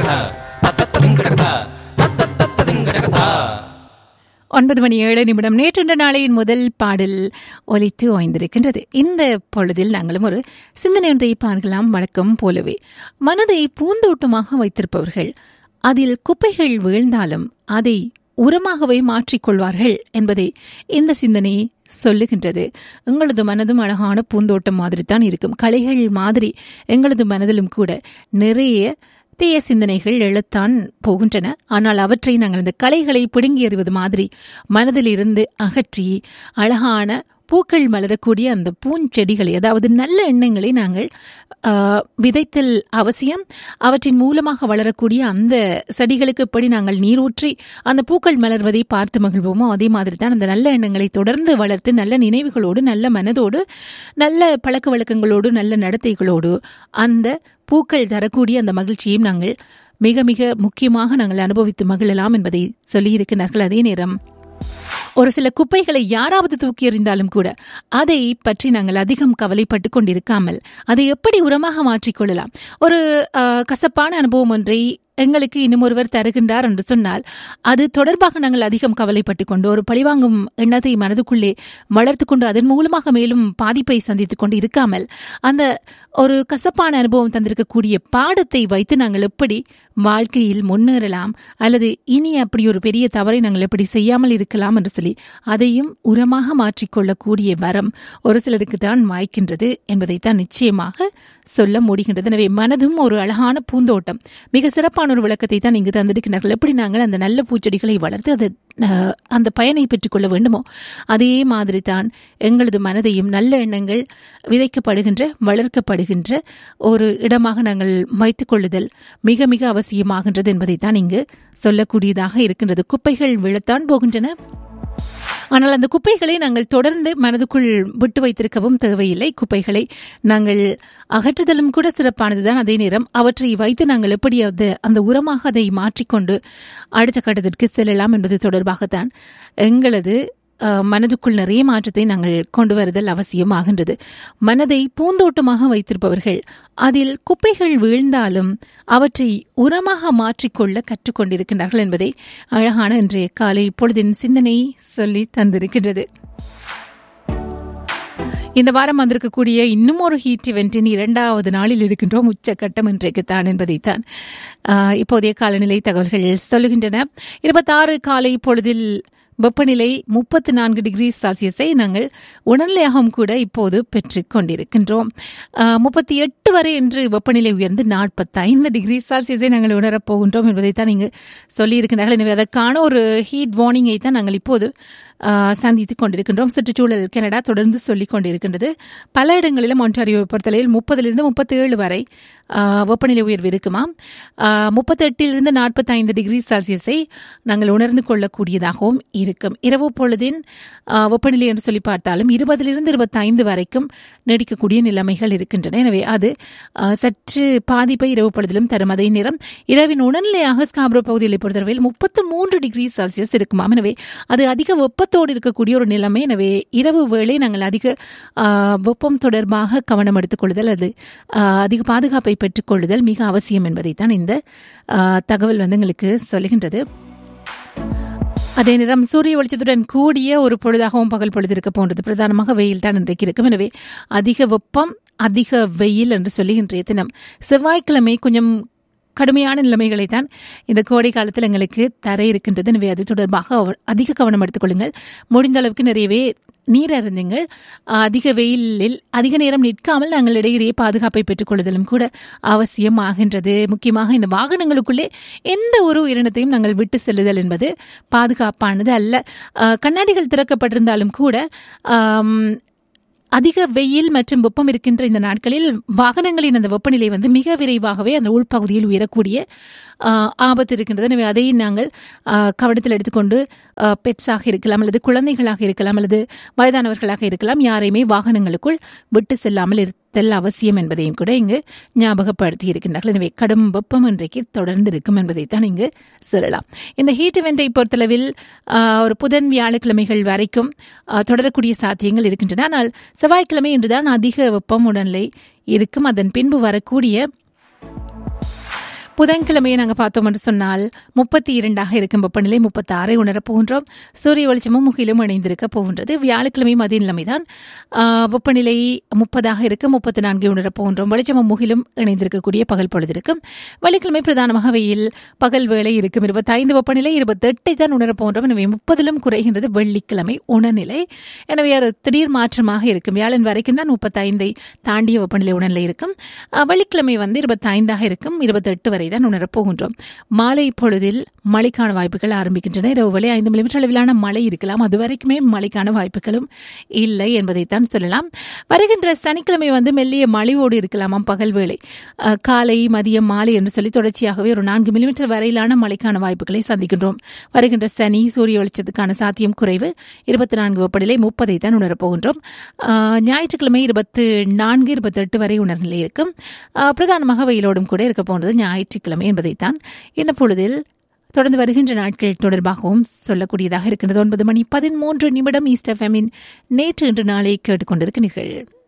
ஒன்பது மணி ஏழு நிமிடம் நேற்றுண்ட நாளையின் முதல் பாடல் ஒலித்து ஓய்ந்திருக்கின்றது இந்த பொழுதில் நாங்களும் ஒரு சிந்தனை ஒன்றை பார்க்கலாம் வழக்கம் போலவே மனதை பூந்தோட்டமாக வைத்திருப்பவர்கள் அதில் குப்பைகள் வீழ்ந்தாலும் அதை உரமாகவே மாற்றிக்கொள்வார்கள் என்பதை இந்த சிந்தனை சொல்லுகின்றது எங்களது மனதும் அழகான பூந்தோட்டம் மாதிரி தான் இருக்கும் கலைகள் மாதிரி எங்களது மனதிலும் கூட நிறைய தீய சிந்தனைகள் எழத்தான் போகின்றன ஆனால் அவற்றை நாங்கள் இந்த கலைகளை பிடுங்கி எறிவது மாதிரி மனதில் இருந்து அகற்றி அழகான பூக்கள் மலரக்கூடிய அந்த பூஞ்செடிகளை அதாவது நல்ல எண்ணங்களை நாங்கள் விதைத்தல் அவசியம் அவற்றின் மூலமாக வளரக்கூடிய அந்த செடிகளுக்கு எப்படி நாங்கள் நீரூற்றி அந்த பூக்கள் மலர்வதை பார்த்து மகிழ்வோமோ அதே மாதிரி தான் அந்த நல்ல எண்ணங்களை தொடர்ந்து வளர்த்து நல்ல நினைவுகளோடு நல்ல மனதோடு நல்ல பழக்க வழக்கங்களோடு நல்ல நடத்தைகளோடு அந்த பூக்கள் தரக்கூடிய அந்த மகிழ்ச்சியையும் நாங்கள் மிக மிக முக்கியமாக நாங்கள் அனுபவித்து மகிழலாம் என்பதை சொல்லியிருக்கிறார்கள் அதே நேரம் ஒரு சில குப்பைகளை யாராவது தூக்கி எறிந்தாலும் கூட அதை பற்றி நாங்கள் அதிகம் கவலைப்பட்டு கொண்டிருக்காமல் அதை எப்படி உரமாக மாற்றிக்கொள்ளலாம் ஒரு கசப்பான அனுபவம் ஒன்றை எங்களுக்கு இன்னும் ஒருவர் தருகின்றார் என்று சொன்னால் அது தொடர்பாக நாங்கள் அதிகம் கவலைப்பட்டு கொண்டு ஒரு பழிவாங்கும் எண்ணத்தை மனதுக்குள்ளே வளர்த்து கொண்டு அதன் மூலமாக மேலும் பாதிப்பை சந்தித்துக் கொண்டு இருக்காமல் அந்த ஒரு கசப்பான அனுபவம் தந்திருக்கக்கூடிய பாடத்தை வைத்து நாங்கள் எப்படி வாழ்க்கையில் முன்னேறலாம் அல்லது இனி அப்படி ஒரு பெரிய தவறை நாங்கள் எப்படி செய்யாமல் இருக்கலாம் என்று சொல்லி அதையும் உரமாக மாற்றிக்கொள்ளக்கூடிய வரம் ஒரு சிலருக்கு தான் வாய்க்கின்றது என்பதைத்தான் நிச்சயமாக சொல்ல முடிகின்றது எனவே மனதும் ஒரு அழகான பூந்தோட்டம் மிக சிறப்பான ஒரு விளக்கத்தை தான் இங்கு தந்திருக்கிறார்கள் எப்படி நாங்கள் அந்த நல்ல பூச்செடிகளை வளர்த்து அதை அந்த பயனை பெற்றுக்கொள்ள வேண்டுமோ அதே மாதிரி தான் எங்களது மனதையும் நல்ல எண்ணங்கள் விதைக்கப்படுகின்ற வளர்க்கப்படுகின்ற ஒரு இடமாக நாங்கள் வைத்துக் கொள்ளுதல் மிக மிக அவசியமாகின்றது என்பதைத்தான் இங்கு சொல்லக்கூடியதாக இருக்கின்றது குப்பைகள் விழத்தான் போகின்றன ஆனால் அந்த குப்பைகளை நாங்கள் தொடர்ந்து மனதுக்குள் விட்டு வைத்திருக்கவும் தேவையில்லை குப்பைகளை நாங்கள் அகற்றுதலும் கூட சிறப்பானதுதான் அதே நேரம் அவற்றை வைத்து நாங்கள் எப்படி அது அந்த உரமாக அதை மாற்றிக்கொண்டு அடுத்த கட்டத்திற்கு செல்லலாம் என்பது தொடர்பாகத்தான் எங்களது மனதுக்குள் நிறைய மாற்றத்தை நாங்கள் கொண்டு வருதல் அவசியமாகின்றது மனதை பூந்தோட்டமாக வைத்திருப்பவர்கள் அதில் குப்பைகள் வீழ்ந்தாலும் அவற்றை உரமாக மாற்றிக்கொள்ள கற்றுக்கொண்டிருக்கின்றார்கள் என்பதை அழகான இன்றைய காலை பொழுதின் சிந்தனை சொல்லி தந்திருக்கின்றது இந்த வாரம் வந்திருக்கக்கூடிய இன்னும் ஒரு ஹீட் இவெண்டின் இரண்டாவது நாளில் இருக்கின்றோம் உச்சக்கட்டம் இன்றைக்குத்தான் என்பதைத்தான் இப்போதைய காலநிலை தகவல்கள் சொல்லுகின்றன இருபத்தாறு காலை பொழுதில் வெப்பநிலை முப்பத்தி நான்கு டிகிரி செல்சியஸை நாங்கள் உணர்நிலையாகவும் கூட இப்போது பெற்று கொண்டிருக்கின்றோம் முப்பத்தி எட்டு வரை என்று வெப்பநிலை உயர்ந்து நாற்பத்தைந்து டிகிரி செல்சியஸை நாங்கள் உணரப் போகின்றோம் என்பதைத்தான் இங்கு சொல்லியிருக்கிறார்கள் எனவே அதற்கான ஒரு ஹீட் வார்னிங்கை தான் நாங்கள் இப்போது சந்தித்துக் கொண்டிருக்கின்றோம் சுற்றுச்சூழல் கனடா தொடர்ந்து சொல்லிக் கொண்டிருக்கின்றது பல இடங்களிலும் ஒன்றாரியோ பொறுத்தளவில் முப்பதிலிருந்து முப்பத்தி ஏழு வரை வெப்பநிலை உயர்வு இருக்குமா முப்பத்தி எட்டிலிருந்து நாற்பத்தைந்து டிகிரி செல்சியஸை நாங்கள் உணர்ந்து கொள்ளக்கூடியதாகவும் இருக்கும் இரவு பொழுதின் வெப்பநிலை என்று சொல்லி பார்த்தாலும் இருபதிலிருந்து இருபத்தைந்து வரைக்கும் நீடிக்கக்கூடிய நிலைமைகள் இருக்கின்றன எனவே அது சற்று பாதிப்பை இரவு பொழுதிலும் தரும் அதே நேரம் இரவின் உணர்நிலையாக ஸ்காப்ரோ பகுதிகளை பொறுத்தளவில் முப்பத்து மூன்று டிகிரி செல்சியஸ் இருக்குமாம் எனவே அது அதிக வெப்பத்தோடு இருக்கக்கூடிய ஒரு நிலைமை எனவே இரவு வேளை நாங்கள் அதிக வெப்பம் தொடர்பாக கவனம் எடுத்துக்கொள்ளுதல் அது அதிக பாதுகாப்பை பெற்றுக்கொள்ளுதல் மிக அவசியம் என்பதைத்தான் இந்த தகவல் வந்து எங்களுக்கு சொல்லுகின்றது அதே நேரம் சூரிய வெளிச்சத்துடன் கூடிய ஒரு பொழுதாகவும் பகல் பொழுது இருக்க போன்றது பிரதானமாக வெயில் தான் இன்றைக்கு இருக்கும் எனவே அதிக வெப்பம் அதிக வெயில் என்று சொல்லி இன்றைய தினம் செவ்வாய்க்கிழமை கொஞ்சம் கடுமையான நிலைமைகளை தான் இந்த கோடை காலத்தில் எங்களுக்கு தர இருக்கின்றது எனவே அது தொடர்பாக அதிக கவனம் எடுத்துக்கொள்ளுங்கள் முடிந்த அளவுக்கு நிறையவே நீர் அருந்துங்கள் அதிக வெயிலில் அதிக நேரம் நிற்காமல் நாங்கள் இடையிடையே பாதுகாப்பை பெற்றுக்கொள்ளுதலும் கூட அவசியமாகின்றது முக்கியமாக இந்த வாகனங்களுக்குள்ளே எந்த ஒரு உயிரினத்தையும் நாங்கள் விட்டு செல்லுதல் என்பது பாதுகாப்பானது அல்ல கண்ணாடிகள் திறக்கப்பட்டிருந்தாலும் கூட அதிக வெயில் மற்றும் வெப்பம் இருக்கின்ற இந்த நாட்களில் வாகனங்களின் அந்த வெப்பநிலை வந்து மிக விரைவாகவே அந்த உள்பகுதியில் உயரக்கூடிய ஆபத்து இருக்கின்றது எனவே அதை நாங்கள் கவனத்தில் எடுத்துக்கொண்டு பெட்ஸாக இருக்கலாம் அல்லது குழந்தைகளாக இருக்கலாம் அல்லது வயதானவர்களாக இருக்கலாம் யாரையுமே வாகனங்களுக்குள் விட்டு செல்லாமல் இருத்தல் அவசியம் என்பதையும் கூட இங்கு ஞாபகப்படுத்தி இருக்கின்றார்கள் எனவே கடும் வெப்பம் இன்றைக்கு தொடர்ந்து இருக்கும் என்பதைத்தான் இங்கு சொல்லலாம் இந்த ஹீட் இவெண்டை பொறுத்தளவில் ஒரு புதன் வியாழக்கிழமைகள் வரைக்கும் தொடரக்கூடிய சாத்தியங்கள் இருக்கின்றன ஆனால் செவ்வாய்க்கிழமை இன்றுதான் அதிக வெப்பம் உடல்நிலை இருக்கும் அதன் பின்பு வரக்கூடிய புதன்கிழமையை நாங்கள் பார்த்தோம் என்று சொன்னால் முப்பத்தி இரண்டாக இருக்கும் வெப்பநிலை முப்பத்தி ஆறை உணரப் போகின்றோம் சூரிய வெளிச்சமும் முகிலும் இணைந்திருக்க போகின்றது வியாழக்கிழமை மதிய நிலைமைதான் ஆஹ், வெப்பநிலை முப்பதாக இருக்க முப்பத்தி நான்கு உணரப் போகின்றோம் வெளிச்சமும் முகிலும் இணைந்திருக்கக்கூடிய பகல் பொழுது இருக்கும் வெள்ளிக்கிழமை பிரதானமாக வெயில் பகல் வேளை இருக்கும் இருபத்தைந்து வெப்பநிலை இருபத்தெட்டை தான் உணரப் போகின்றோம் எனவே முப்பதிலும் குறைகின்றது வெள்ளிக்கிழமை உணர்நிலை எனவே அது திடீர் மாற்றமாக இருக்கும் வியாழன் வரைக்கும் தான் முப்பத்தைந்தை தாண்டிய வெப்பநிலை உணர்நிலை இருக்கும் அஹ், வெள்ளிக்கிழமை வந்து இருபத்தைந்தாக இருக்கும் இருபத்தெட்டு வரை தான் உணரப் போகின்றோம் மாலை பொழுதில் மழைக்கான வாய்ப்புகள் ஆரம்பிக்கின்றன இரவு வேளை ஐந்து மில்லிமீட்டர் அளவிலான மழை இருக்கலாம் அது வரைக்குமே மழைக்கான வாய்ப்புகளும் இல்லை என்பதைத்தான் சொல்லலாம் வருகின்ற சனிக்கிழமை வந்து மெல்லிய மழையோடு இருக்கலாமாம் பகல் வேளை அஹ், காலை மதியம் மாலை என்று சொல்லி தொடர்ச்சியாகவே ஒரு நான்கு மில்லிமீட்டர் வரையிலான மழைக்கான வாய்ப்புகளை சந்திக்கின்றோம் வருகின்ற சனி சூரிய வெளிச்சத்துக்கான சாத்தியம் குறைவு இருபத்தி நான்கு வெப்பநிலை முப்பதை தான் உணரப் போகின்றோம் அஹ், ஞாயிற்றுக்கிழமை இருபத்து நான்கு இருபத்தெட்டு வரை உணர்நிலை இருக்கும் அஹ், பிரதானமாக வெயிலோடும் கூட இருக்க போன்றது ஞாயிற்றுக்கிழமை என்பதைத்தான் இந்த பொழுதில் தொடர்ந்து வருகின்ற நாட்கள் தொடர்பாகவும் சொல்லக்கூடியதாக இருக்கின்றது ஒன்பது மணி பதிமூன்று நிமிடம் ஈஸ்ட் எஃப்எம்மின் நேற்று இன்று நாளை கேட்டுக்கொண்டிருக்கிறீர்கள்